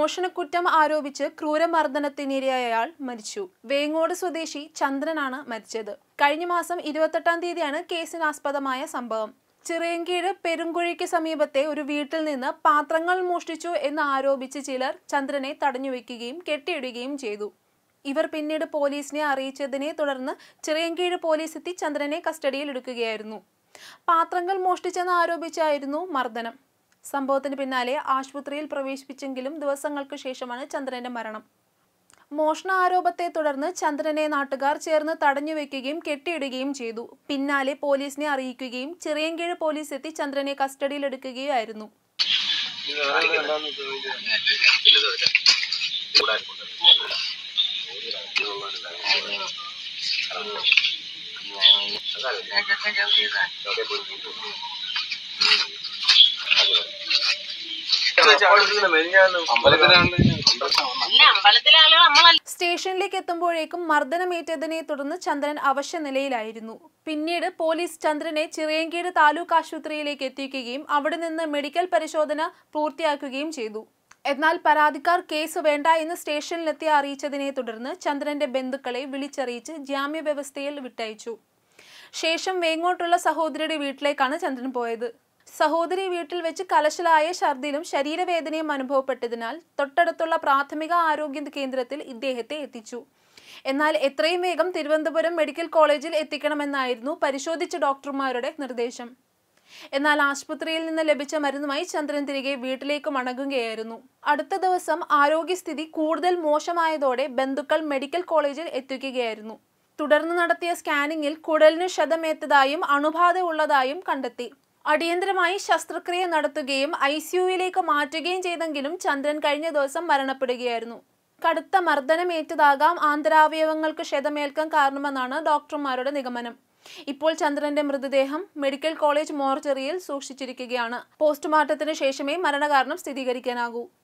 മോഷണക്കുറ്റം ആരോപിച്ച് ക്രൂരമർദ്ദനത്തിനിരയായ മരിച്ചു വേങ്ങോട് സ്വദേശി ചന്ദ്രനാണ് മരിച്ചത് കഴിഞ്ഞ മാസം ഇരുപത്തെട്ടാം തീയതിയാണ് കേസിനാസ്പദമായ സംഭവം ചിറയൻകീഴ് പെരുങ്കുഴിക്ക് സമീപത്തെ ഒരു വീട്ടിൽ നിന്ന് പാത്രങ്ങൾ മോഷ്ടിച്ചു എന്ന് ആരോപിച്ച് ചിലർ ചന്ദ്രനെ തടഞ്ഞുവെക്കുകയും കെട്ടിയിടുകയും ചെയ്തു ഇവർ പിന്നീട് പോലീസിനെ അറിയിച്ചതിനെ തുടർന്ന് ചിറയൻകീഴ് പോലീസ് എത്തി ചന്ദ്രനെ കസ്റ്റഡിയിൽ എടുക്കുകയായിരുന്നു പാത്രങ്ങൾ മോഷ്ടിച്ചെന്ന് ആരോപിച്ചായിരുന്നു മർദ്ദനം സംഭവത്തിന് പിന്നാലെ ആശുപത്രിയിൽ പ്രവേശിപ്പിച്ചെങ്കിലും ദിവസങ്ങൾക്ക് ശേഷമാണ് ചന്ദ്രന്റെ മരണം മോഷണ ആരോപത്തെ തുടർന്ന് ചന്ദ്രനെ നാട്ടുകാർ ചേർന്ന് തടഞ്ഞുവെക്കുകയും കെട്ടിയിടുകയും ചെയ്തു പിന്നാലെ പോലീസിനെ അറിയിക്കുകയും ചിറയൻകീഴ് പോലീസ് എത്തി ചന്ദ്രനെ കസ്റ്റഡിയിലെടുക്കുകയായിരുന്നു അല്ല അമ്പലത്തിലെ ആളുകൾ നമ്മളല്ല സ്റ്റേഷനിലേക്ക് എത്തുമ്പോഴേക്കും മർദ്ദനമേറ്റതിനെ തുടർന്ന് ചന്ദ്രൻ അവശ്യ നിലയിലായിരുന്നു പിന്നീട് പോലീസ് ചന്ദ്രനെ ചിറയൻകീട് താലൂക്ക് ആശുപത്രിയിലേക്ക് എത്തിക്കുകയും അവിടെ നിന്ന് മെഡിക്കൽ പരിശോധന പൂർത്തിയാക്കുകയും ചെയ്തു എന്നാൽ പരാതിക്കാർ കേസ് വേണ്ട എന്ന് സ്റ്റേഷനിലെത്തി അറിയിച്ചതിനെ തുടർന്ന് ചന്ദ്രന്റെ ബന്ധുക്കളെ വിളിച്ചറിയിച്ച് ജാമ്യ വ്യവസ്ഥയിൽ വിട്ടയച്ചു ശേഷം വേങ്ങോട്ടുള്ള സഹോദരിയുടെ വീട്ടിലേക്കാണ് ചന്ദ്രൻ പോയത് സഹോദരി വീട്ടിൽ വെച്ച് കലശലായ ഛർദിലും ശരീരവേദനയും അനുഭവപ്പെട്ടതിനാൽ തൊട്ടടുത്തുള്ള പ്രാഥമിക ആരോഗ്യ കേന്ദ്രത്തിൽ ഇദ്ദേഹത്തെ എത്തിച്ചു എന്നാൽ എത്രയും വേഗം തിരുവനന്തപുരം മെഡിക്കൽ കോളേജിൽ എത്തിക്കണമെന്നായിരുന്നു പരിശോധിച്ച ഡോക്ടർമാരുടെ നിർദ്ദേശം എന്നാൽ ആശുപത്രിയിൽ നിന്ന് ലഭിച്ച മരുന്നുമായി ചന്ദ്രൻ തിരികെ വീട്ടിലേക്ക് മടങ്ങുകയായിരുന്നു അടുത്ത ദിവസം ആരോഗ്യസ്ഥിതി കൂടുതൽ മോശമായതോടെ ബന്ധുക്കൾ മെഡിക്കൽ കോളേജിൽ എത്തിക്കുകയായിരുന്നു തുടർന്ന് നടത്തിയ സ്കാനിങ്ങിൽ കുടലിന് ക്ഷതമേറ്റതായും അണുബാധ ഉള്ളതായും കണ്ടെത്തി അടിയന്തരമായി ശസ്ത്രക്രിയ നടത്തുകയും ഐ സിയുയിലേക്ക് മാറ്റുകയും ചെയ്തെങ്കിലും ചന്ദ്രൻ കഴിഞ്ഞ ദിവസം മരണപ്പെടുകയായിരുന്നു കടുത്ത മർദ്ദനമേറ്റതാകാം ആന്തരാവയവങ്ങൾക്ക് ക്ഷതമേൽക്കാൻ കാരണമെന്നാണ് ഡോക്ടർമാരുടെ നിഗമനം ഇപ്പോൾ ചന്ദ്രന്റെ മൃതദേഹം മെഡിക്കൽ കോളേജ് മോർച്ചറിയിൽ സൂക്ഷിച്ചിരിക്കുകയാണ് പോസ്റ്റ്മോർട്ടത്തിന് ശേഷമേ മരണകാരണം സ്ഥിരീകരിക്കാനാകൂ